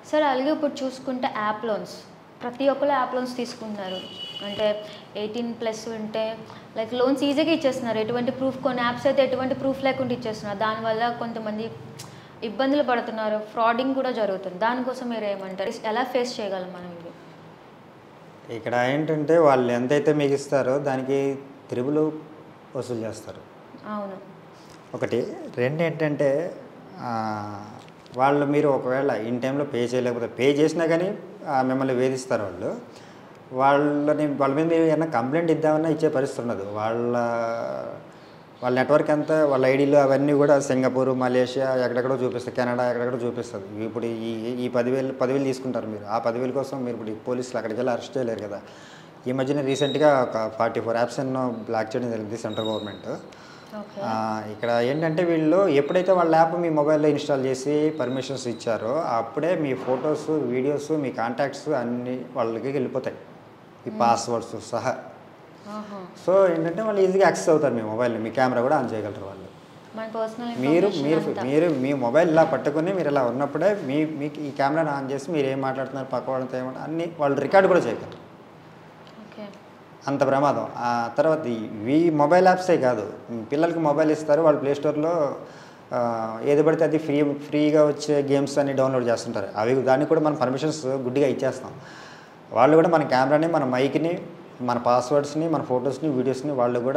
Sir అలాగే ఇప్పుడు చూసుకుంటే యాప్ లోన్స్ ప్రతి ఒక్కరు యాప్ లోన్స్ తీసుకుంటున్నారు అంటే ఎయిటీన్ ప్లస్ ఉంటే లైక్ లోన్స్ ఈజీగా ఇచ్చేస్తున్నారు ఎటువంటి ప్రూఫ్ కొన్ని యాప్స్ అయితే ఎటువంటి ప్రూఫ్ లేకుండా ఇచ్చేస్తున్నారు దానివల్ల కొంతమంది ఇబ్బందులు పడుతున్నారు ఫ్రాడింగ్ కూడా జరుగుతుంది దానికోసం మీరు ఏమంటారు ఎలా ఫేస్ చేయగలం మనం ఇది ఇక్కడ ఏంటంటే వాళ్ళు ఎంతైతే మీకు ఇస్తారో దానికి త్రిబుల్ వసూలు చేస్తారు అవును ఒకటి రెండు ఏంటంటే ఆ, వాళ్ళు మీరు ఒకవేళ ఇన్ టైంలో పే చేయలేకపోతే పే చేసినా కానీ ఆ, మిమ్మల్ని వేధిస్తారు వాళ్ళు వాళ్ళని వాళ్ళ మీద మీరు ఏమైనా కంప్లైంట్ ఇద్దామన్నా ఇచ్చే పరిస్థితి ఉండదు వాళ్ళ వాళ్ళ నెట్వర్క్ అంతా వాళ్ళ ఐడీలు అవన్నీ కూడా సింగపూర్ మలేషియా ఎక్కడెక్కడో చూపిస్తుంది కెనడా ఎక్కడెక్కడో చూపిస్తుంది ఇప్పుడు ఈ ఈ పదివేలు పదివేలు తీసుకుంటారు మీరు ఆ పదివేల కోసం మీరు ఇప్పుడు ఈ పోలీసులు అక్కడికి వెళ్ళి అరెస్ట్ చేయలేరు కదా ఈ మధ్యన రీసెంట్గా ఒక ఫార్టీ ఫోర్ యాప్స్ ఎన్నో బ్లాక్ చేయడం జరిగింది సెంట్రల్ గవర్నమెంట్ ఓకే ఆ, ఇక్కడ ఏంటంటే వీళ్ళు ఎప్పుడైతే వాళ్ళ యాప్ మీ మొబైల్లో ఇన్స్టాల్ చేసి పర్మిషన్స్ ఇచ్చారో అప్పుడే మీ ఫొటోస్ వీడియోస్ మీ కాంటాక్ట్స్ అన్నీ వాళ్ళకి వెళ్ళిపోతాయి ఈ పాస్వర్డ్స్ సహా ఆహా. సో ఏంటంటే వాళ్ళు ఈజీగా యాక్సెస్ అవుతారు మీ మొబైల్ని మీ కెమెరా కూడా ఆన్ చేయగలరు వాళ్ళు మన పర్సనల్ మీరు మీరు మీరు మీ మొబైల్ ఇలా పట్టుకుని మీరు ఇలా ఉన్నప్పుడే మీ మీకు ఈ కెమెరాని ఆన్ చేసి మీరు ఏం మాట్లాడుతున్నారు పక్క వాళ్ళతో ఏమంటే అన్ని వాళ్ళు రికార్డ్ కూడా చేయగలరు ఓకే అంత ప్రమాదం ఆ తర్వాత ఈ మొబైల్ యాప్సే కాదు పిల్లలకి మొబైల్ ఇస్తారు వాళ్ళు ప్లే స్టోర్లో ఆ, ఏది పడితే అది ఫ్రీ ఫ్రీగా వచ్చే గేమ్స్ అన్ని డౌన్లోడ్ చేస్తుంటారు అవి దానికి కూడా మనం పర్మిషన్స్ గుడ్డిగా ఇచ్చేస్తాం వాళ్ళు కూడా మన కెమెరాని మన మైక్ని మన పాస్వర్డ్స్ని మన ఫొటోస్ని వీడియోస్ని వాళ్ళు కూడా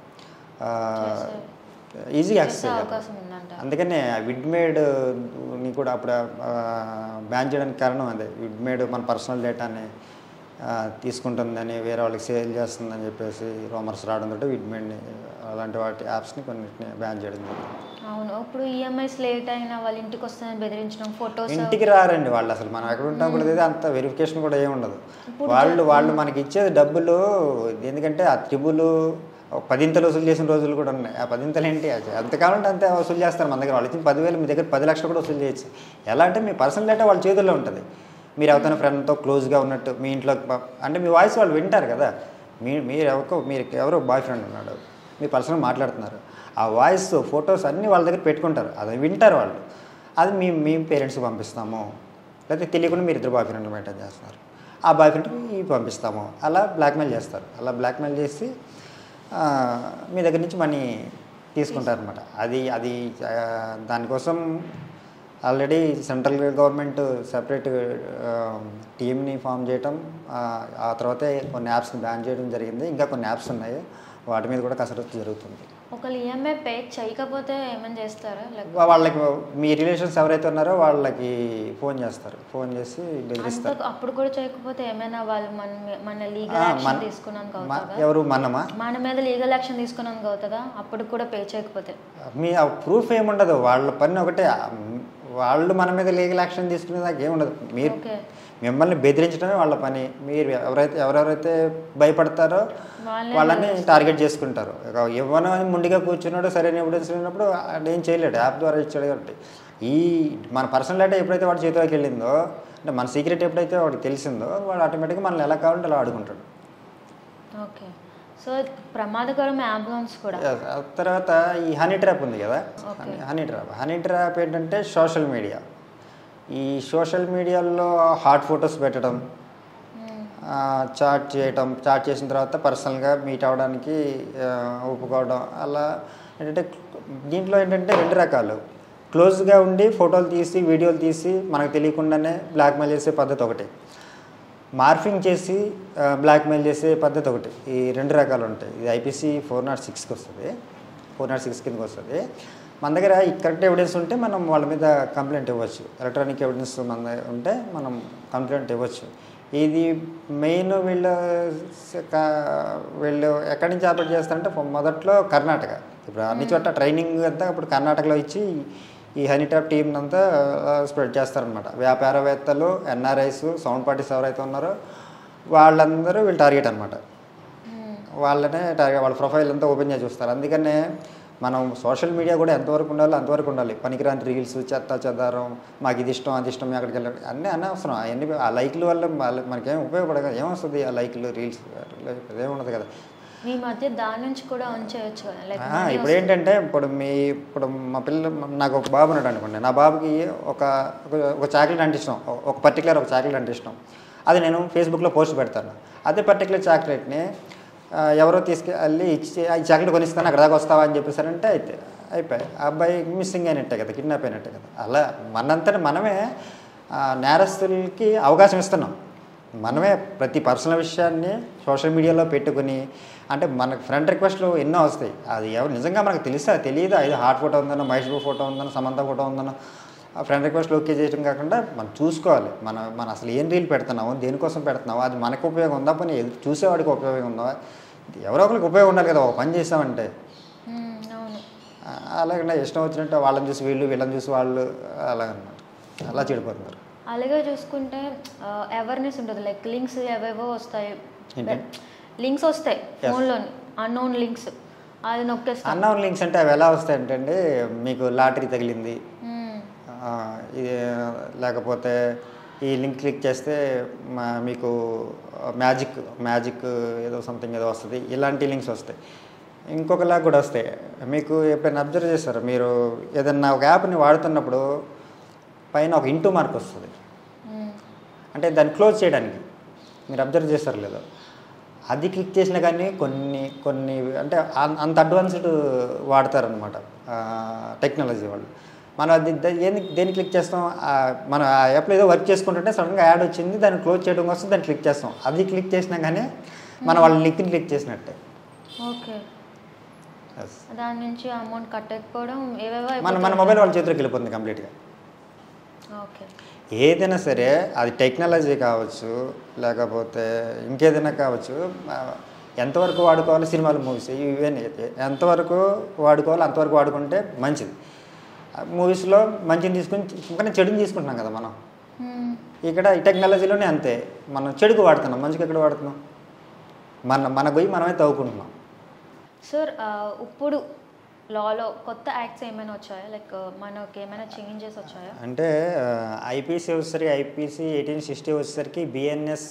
ఈజీగా యాక్సెస్ చేసే చేయగలరు అవకాశం ఉందంట అందుకనే విడ్మేడ్ ని కూడా అప్పుడు బ్యాన్ చేయడానికి కారణం అదే విడ్మేడ్ మన పర్సనల్ డేటాని ఆ, తీసుకుంటుందని వేరే వాళ్ళకి సేల్ చేస్తుందని చెప్పేసి రోమర్స్ రావడంతో విడ్మేడ్ని అలాంటి వాటి యాప్స్ని కొన్నిటిని బ్యాన్ చేయడం జరిగింది అవును ఇప్పుడు ఈఎంఐస్ లేట్ అయినా వాళ్ళ ఇంటికి వస్తుందని బెదిరించడం ఫొటోస్ ఇంటికి రారండి వాళ్ళు అసలు మనం ఎక్కడ ఉంటాం కూడా తెలియదు అంత వెరిఫికేషన్ కూడా ఏమి ఉండదు ఇప్పుడు వాళ్ళు వాళ్ళు మనకి ఇచ్చేది డబ్బులు ఎందుకంటే ఆ త్రిబులు ఒక పదింతలు వసూలు చేసిన రోజులు కూడా ఉన్నాయి ఆ పదింతలు ఏంటి అది ఎంత కావాలంటే అంతే వసూలు చేస్తారు మన దగ్గర వాళ్ళు ఇచ్చిన పదివేలు మీ దగ్గర పది లక్షలు కూడా వసూలు చేయొచ్చు ఎలా అంటే మీ పర్సనల్ డేటా వాళ్ళ చేతుల్లో ఉంటుంది మీరు ఎవరైనా ఫ్రెండ్తో క్లోజ్గా ఉన్నట్టు మీ ఇంట్లో ప- అంటే మీ వాయిస్ వాళ్ళు వింటారు కదా మీ మీరు ఎవరికో మీరు ఎవరో బాయ్ ఫ్రెండ్ ఉన్నాడు మీ పర్సనల్ మాట్లాడుతున్నారు ఆ వాయిస్ ఫొటోస్ అన్నీ వాళ్ళ దగ్గర పెట్టుకుంటారు అది వింటారు వాళ్ళు అది మీ మీ పేరెంట్స్కి పంపిస్తాము లేకపోతే తెలియకుండా మీరు ఇద్దరు బాయ్ ఫ్రెండ్ మెయింటైన్ చేస్తున్నారు ఆ బాయ్ ఫ్రెండ్కి పంపిస్తాము అలా బ్లాక్మెయిల్ చేస్తారు అలా బ్లాక్మెయిల్ చేసి ఆ, మీ దగ్గర నుంచి మనీ తీసుకుంటారనమాట అది అది ఆ, దానికోసం ఆల్రెడీ సెంట్రల్ గవర్నమెంట్ సెపరేట్ టీమ్ని ఫామ్ చేయటం ఆ, ఆ తర్వాతే కొన్ని యాప్స్ని బ్యాన్ చేయడం జరిగింది ఇంకా కొన్ని యాప్స్ ఉన్నాయి వాటి మీద కూడా కసరత్తు జరుగుతుంది ఒకళ్ళు ఈఎంఐ పే చేయకపోతే ఏమైనా చేస్తారా లైక్ వా- వాళ్ళకి మీ రిలేషన్స్ ఎవరైతే ఉన్నారో వాళ్ళకి ఫోన్ చేస్తారు ఫోన్ చేసి బెదిరిస్తారు అంత అప్పుడు కూడా చేయకపోతే ఏమైనా వాళ్ళు మన మీ- మన లీగల్ ఆ, యాక్షన్ మన- తీసుకున్నాను మ- అవుతుందా ఎవరు మనమా మన మీద లీగల్ యాక్షన్ తీసుకున్నాను అవుతుందా అప్పుడు కూడా పే చేయకపోతే మీ ఆ ప్రూఫ్ ఏముండదు వాళ్ళ పని ఒకటే ఆ, వాళ్ళు మన మీద లీగల్ యాక్షన్ తీసుకునే దాకా ఏముండదు మీరు ఓకే మిమ్మల్ని బెదిరించడమే వాళ్ళ పని మీరు ఎవరైతే ఎవరెవరైతే భయపడతారో వాళ్ళే వాళ్ళని టార్గెట్ చేసుకుంటారు ఇక ఇవ్వను అని ముందుగా కూర్చున్నాడు సరైన ఎవిడెన్స్ లేనప్పుడు అది ఏం చేయలేడు యాప్ ద్వారా ఇచ్చాడు కాబట్టి ఈ మన పర్సనల్ డేటా ఎప్పుడైతే వాడి చేతిలోకి వెళ్ళిందో అంటే మన సీక్రెట్ ఎప్పుడైతే వాడికి తెలిసిందో వాడు ఆటోమేటిక్గా మనల్ని ఎలా కావాలంటే అలా ఆడుకుంటాడు ఓకే సో ప్రమాదకరం అంబులెన్స్ కూడా ఆ తర్వాత ఈ హనీ ట్రాప్ ఉంది కదా Okay. Honey trap honey trap ఏంటంటే సోషల్ మీడియా ఈ సోషల్ మీడియాలో హాట్ ఫొటోస్ పెట్టడం మ్మ్. చాట్ చేయటం చాట్ చేసిన తర్వాత పర్సనల్గా మీట్ అవ్వడానికి ఆ, ఒప్పుకోవడం అలా ఏంటంటే దీంట్లో ఏంటంటే రెండు రకాలు క్లోజ్గా ఉండి ఫోటోలు తీసి వీడియోలు తీసి మనకు తెలియకుండానే బ్లాక్మెయిల్ చేసే పద్ధతి ఒకటి మార్ఫింగ్ చేసి బ్లాక్మెయిల్ చేసే పద్ధతి ఒకటి ఈ రెండు రకాలు ఉంటాయి ఇది ఐపీసీ ఫోర్ నాట్ సిక్స్కి వస్తుంది ఫోర్ నాట్ సిక్స్ కిందకి వస్తుంది మన దగ్గర ఈ కరెక్ట్ ఎవిడెన్స్ ఉంటే మనం వాళ్ళ మీద కంప్లైంట్ ఇవ్వచ్చు ఎలక్ట్రానిక్ ఎవిడెన్స్ మన దగ్గర ఉంటే మనం కంప్లైంట్ ఇవ్వచ్చు ఇది మెయిన్ వీళ్ళు స- క- వీళ్ళు ఎక్కడి నుంచి ఆపరేట్ చేస్తారంటే ఫ- మొదట్లో కర్ణాటక ఇప్పుడు అన్ని చోట్ల ట్రైనింగ్ అంతా ఇప్పుడు కర్ణాటకలో ఇచ్చి ఈ హనీ ట్యాప్ టీం అంతా స్ప్రెడ్ చేస్తారనమాట వ్యాపారవేత్తలు ఎన్ఆర్ఐస్ సౌండ్ పార్టీస్ ఎవరైతే ఉన్నారో వాళ్ళందరూ వీళ్ళు టార్గెట్ అనమాట మ్మ్. వాళ్ళనే టార్గెట్ వాళ్ళ ప్రొఫైల్ అంతా ఓపెన్ చేసి చూస్తారు అందుకనే మనం సోషల్ మీడియా కూడా ఎంతవరకు ఉండాలో అంతవరకు ఉండాలి పనికిరాని రీల్స్ చెత్త చెదారం మాకు ఇది ఇష్టం అది ఇష్టం అక్కడికి వెళ్ళాలి అన్నీ అనవసరం అవన్నీ ఆ లైక్ల వల్ల వాళ్ళ- మనకేం ఉపయోగపడదు కదా ఏమొస్తుంది ఆ లైక్లు రీల్స్ ఏముండదు కదా మీ మధ్య దాని నుంచి కూడా ఆన్ చేయొచ్చు కదా లైక్ ఆ, ఇప్పుడు ఏంటంటే ఇప్పుడు మీ ఇప్పుడు మా పిల్ల నాకు ఒక బాబు ఉన్నాడు అనుకోండి నా బాబుకి ఒక ఒక- ఒక చాక్లెట్ అంటే ఇష్టం ఒక- ఒక పర్టికులర్ ఒక చాక్లెట్ అంటే ఇష్టం అది నేను ఫేస్బుక్లో పోస్ట్ పెడతాను అదే పర్టికులర్ చాక్లెట్ని ఆ, ఎవరో తీసుకెళ్ళి ఇచ్చి ఈ చాక్లెట్ కొనిస్తాను అక్కడ దాకా వస్తావా అని చెప్పేసారంటే అయితే అయిపోయి ఆ అబ్బాయి మిస్సింగ్ అయినట్టే కదా కిడ్నాప్ అయినట్టే కదా అలా మనంతట మనమే ఆ, నేరస్తులకి అవకాశం ఇస్తున్నాం మనమే ప్రతి పర్సనల్ విషయాన్ని సోషల్ మీడియాలో పెట్టుకుని అంటే మనకు ఫ్రెండ్ రిక్వెస్ట్లు ఎన్నో వస్తాయి అది ఎవరు నిజంగా మనకు తెలుసా తెలియదా ఇది హాట్ ఫోటో ఉందనో మహేష్ బాబు ఫోటో ఉందనో సమంత ఫోటో ఉందనో ఆ ఫ్రెండ్ రిక్వెస్ట్లు ఓకే చేయడం కాకుండా మనం చూసుకోవాలి మన మన అసలు ఏం రీల్ పెడుతున్నాము దేనికోసం పెడుతున్నావు అది మనకు ఉపయోగం ఉందా పని ఎదురు చూసేవాడికి ఉపయోగం ఉందా ఎవరో ఒకరికి ఉపయోగం ఉండాలి కదా ఒక పని చేసామంటే మ్మ్, అవును ఆ, అలాగే ఇష్టం వచ్చినట్టు వాళ్ళని చూసి వీళ్ళు వీళ్ళని చూసి వాళ్ళు అలాగనమాట అలా చెడిపోతున్నారు అలాగే చూసుకుంటే అవేర్నెస్ ఉంటుంది లైక్ లింక్స్ ఏవేవో వస్తాయి ఏంటి? లింక్స్ వస్తాయి ఫోన్లోని అన్నోన్ లింక్స్ అది నొక్కేస్తాం అన్నౌన్ లింక్స్ అంటే అవి ఎలా వస్తాయంటే అండి మీకు లాటరీ తగిలింది మ్మ్. ఆ, ఇది లేకపోతే ఈ లింక్ క్లిక్ చేస్తే మా- మీకు మ్యాజిక్ మ్యాజిక్ ఏదో సంథింగ్ ఏదో వస్తుంది ఇలాంటి లింక్స్ వస్తాయి ఇంకొకలా కూడా వస్తాయి మీకు ఎప్పుడైనా అబ్జర్వ్ చేస్తారు మీరు ఏదన్నా ఒక యాప్ని వాడుతున్నప్పుడు పైన ఒక ఇంటూ మార్క్ వస్తుంది మ్మ్. అంటే దాన్ని క్లోజ్ చేయడానికి మీరు అబ్జర్వ్ చేస్తారు లేదో అది క్లిక్ చేసినా కానీ కొన్ని కొన్ని అంటే అం- అంత అడ్వాన్స్డ్ వాడతారనమాట టెక్నాలజీ వాళ్ళు మనం అది ద- ఏంది దేన్ని క్లిక్ చేస్తాం ఆ, మనం ఆ యాప్లో ఏదో వర్క్ చేసుకుంటుంటే సడన్గా యాడ్ వచ్చింది దాన్ని క్లోజ్ చేయడం కోసం దాన్ని క్లిక్ చేస్తాం అది క్లిక్ చేసినా కానీ మనం వాళ్ళ లింక్ని క్లిక్ చేసినట్టే ఓకే Yes. దాని నుంచి అమౌంట్ కట్టకపోవడం ఏవేవో మన మన మొబైల్ వాళ్ళ చేతిలోకి వెళ్ళిపోతుంది కంప్లీట్గా ఓకే ఏదైనా సరే అది టెక్నాలజీ కావచ్చు లేకపోతే ఇంకేదైనా కావచ్చు ఆ, ఎంతవరకు వాడుకోవాలి సినిమాలు మూవీస్ ఇవన్నీ ఎంతవరకు వాడుకోవాలి అంతవరకు వాడుకుంటే మంచిది మూవీస్లో మంచిని తీసుకుని ఇంకా చెడుని తీసుకుంటున్నాం కదా మనం మ్మ్. ఇక్కడ ఈ టెక్నాలజీలోనే అంతే మనం చెడుకు వాడుతున్నాం మంచిగా ఎక్కడ వాడుతున్నాం మన మన గొయ్యి మనమే తవ్వుకుంటున్నాం సార్ ఆ, ఇప్పుడు లాలో కొత్త యాక్ట్స్ ఏమైనా వచ్చాయా లైక్ మనకి ఏమైనా చేంజెస్ వచ్చాయా అంటే ఐపీసీ వచ్చేసరికి ఐపీసీ ఎయిటీన్ సిక్స్టీ వచ్చేసరికి BNS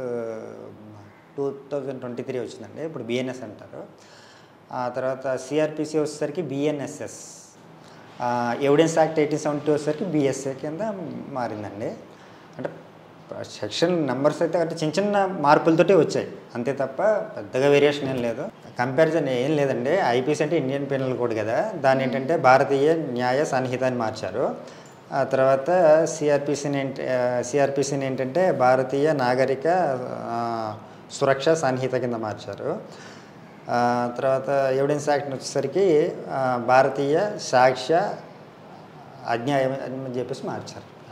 two thousand twenty three వచ్చిందండి ఇప్పుడు బిఎన్ఎస్ అంటారు ఆ తర్వాత సిఆర్పిసి వచ్చేసరికి BNSS evidence act eighteen seventy వచ్చేసరికి బిఎస్ఏ కింద మారిందండి అంటే సెక్షన్ నెంబర్స్ అయితే అంటే చిన్న చిన్న మార్పులతోటే వచ్చాయి అంతే తప్ప పెద్దగా వేరియేషన్ ఏం లేదు కంపారిజన్ ఏం లేదండి ఐపీసీ అంటే ఇండియన్ పీనల్ కోడ్ కదా దాని ఏంటంటే భారతీయ న్యాయ సన్నిహిత అని మార్చారు ఆ తర్వాత సిఆర్పిసిని ఏంటి సిఆర్పిసిని ఏంటంటే భారతీయ నాగరిక ఆ, సురక్ష సన్నిహిత కింద మార్చారు ఆ, తర్వాత ఎవిడెన్స్ యాక్ట్ వచ్చేసరికి ఆ, భారతీయ సాక్ష్య అజ్ఞాయం అని చెప్పేసి మార్చారు